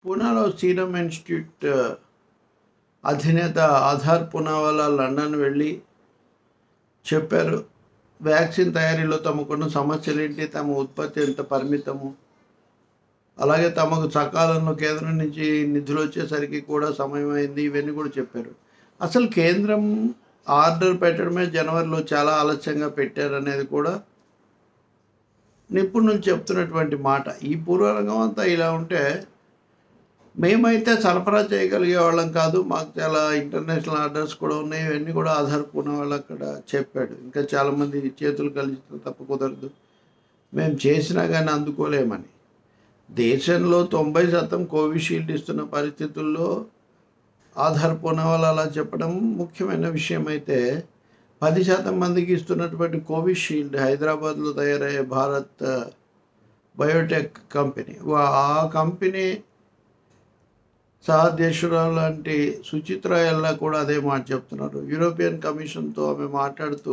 పూనాలో serum institute అధినేత Aadhaar Poonawalla London వెళ్ళి చెప్పారు వ్యాక్సిన్ తయారీలో తమకున్న సమస్యలేంటి తమ ఉత్పత్తి ఎంత పరిమితము అలాగే తమకు సకాలంలో కేంద్రం నుంచి నిధులు వచ్చేసరికి కూడా సమయం అయింది ఇవన్నీ కూడా చెప్పారు అసలు కేంద్రం ఆర్డర్ పెట్టడమే జనవరిలో చాలా ఆలస్యంగా పెట్టారనేది కూడా నిపుణులు చెప్తున్నటువంటి మాట ఈ పూర్వరంగం అంతా ఇలా ఉంటే మేమైతే సరఫరా చేయగలిగే వాళ్ళం కాదు మాకు చాలా ఇంటర్నేషనల్ ఆర్డర్స్ కూడా ఉన్నాయి ఇవన్నీ కూడా ఆధారపడిన వాళ్ళు అక్కడ చెప్పాడు ఇంకా చాలామంది చేతులు కలిసి తప్ప కుదరదు మేము చేసినా కానీ అందుకోలేమని దేశంలో తొంభై శాతం కోవిషీల్డ్ ఇస్తున్న పరిస్థితుల్లో ఆధారపడిన వాళ్ళు అలా చెప్పడం ముఖ్యమైన విషయం అయితే పది శాతం మందికి ఇస్తున్నటువంటి కోవిషీల్డ్ హైదరాబాద్లో తయారయ్యే భారత్ బయోటెక్ కంపెనీ వా- ఆ కంపెనీ సహదేశ్వరరావు లాంటి సుచిత్ర ఎల్లా కూడా అదే మాట చెప్తున్నారు యూరోపియన్ కమిషన్తో ఆమె మాట్లాడుతూ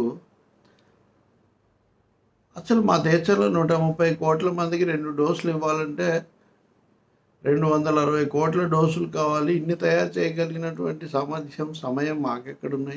అసలు మా దేశంలో నూట ముప్పై కోట్ల మందికి రెండు డోసులు ఇవ్వాలంటే రెండు వందల అరవై కోట్ల డోసులు కావాలి ఇన్ని తయారు చేయగలిగినటువంటి సామర్థ్యం సమయం మాకెక్కడున్నాయి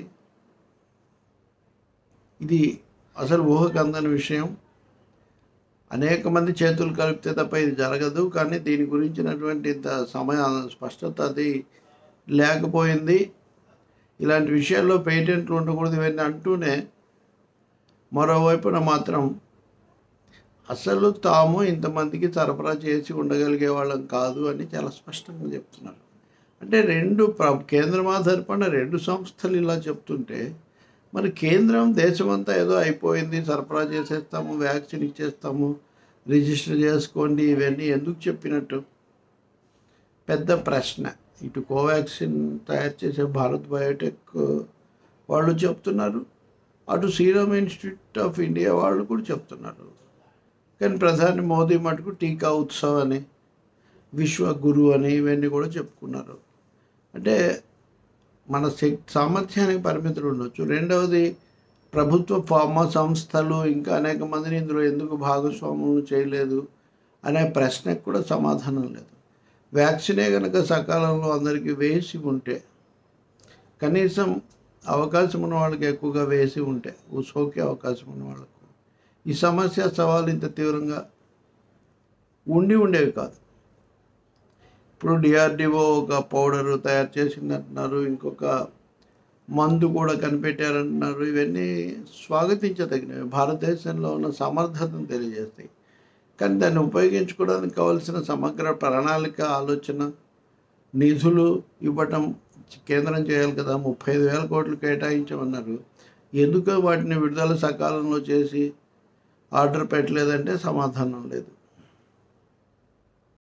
ఇది అసలు ఊహకు అందని విషయం అనేక మంది చేతులు కలిపితే తప్ప ఇది జరగదు కానీ దీని గురించినటువంటి ఇంత సమయ స్పష్టత అది లేకపోయింది ఇలాంటి విషయాల్లో పేటెంట్లు ఉండకూడదు ఇవన్నీ అంటూనే మరోవైపున మాత్రం అసలు తాము ఇంతమందికి సరఫరా చేసి ఉండగలిగే వాళ్ళం కాదు అని చాలా స్పష్టంగా చెప్తున్నారు అంటే రెండు ప్ర కేంద్రం ఆధారపడిన రెండు సంస్థలు ఇలా చెప్తుంటే మరి కేంద్రం దేశమంతా ఏదో అయిపోయింది సరఫరా చేసేస్తాము వ్యాక్సిన్ ఇచ్చేస్తాము రిజిస్టర్ చేసుకోండి ఇవన్నీ ఎందుకు చెప్పినట్టు పెద్ద ప్రశ్న ఇటు కోవాక్సిన్ తయారు చేసే భారత్ బయోటెక్ వాళ్ళు చెప్తున్నారు అటు సీరం ఇన్స్టిట్యూట్ ఆఫ్ ఇండియా వాళ్ళు కూడా చెప్తున్నారు కానీ ప్రధాని మోదీ మటుకు టీకా ఉత్సవ్ అని విశ్వ గురు అని ఇవన్నీ కూడా చెప్పుకున్నారు అంటే మన శక్తి సామర్థ్యానికి పరిమితులు ఉండొచ్చు రెండవది ప్రభుత్వ ఫార్మా సంస్థలు ఇంకా అనేక మందిని ఇందులో ఎందుకు భాగస్వాములు చేయలేదు అనే ప్రశ్నకు కూడా సమాధానం లేదు వ్యాక్సినే కనుక సకాలంలో అందరికీ వేసి ఉంటే కనీసం అవకాశం ఉన్న వాళ్ళకి ఎక్కువగా వేసి ఉంటే ఓ సోకే అవకాశం ఉన్న వాళ్ళకు ఈ సమస్య సవాలు ఇంత తీవ్రంగా ఉండి ఉండేవి కాదు ఇప్పుడు డిఆర్డిఓ ఒక పౌడర్ తయారు చేసిందంటున్నారు ఇంకొక మందు కూడా కనిపెట్టారంటున్నారు ఇవన్నీ స్వాగతించదగినవి భారతదేశంలో ఉన్న సమర్థతను తెలియజేస్తాయి కానీ దాన్ని ఉపయోగించుకోవడానికి కావాల్సిన సమగ్ర ప్రణాళిక ఆలోచన నిధులు ఇవ్వటం కేంద్రం చేయాలి కదా ముప్పై ఐదు వేల కోట్లు కేటాయించమన్నారు ఎందుకు వాటిని విడుదల సకాలంలో చేసి ఆర్డర్ పెట్టలేదంటే సమాధానం లేదు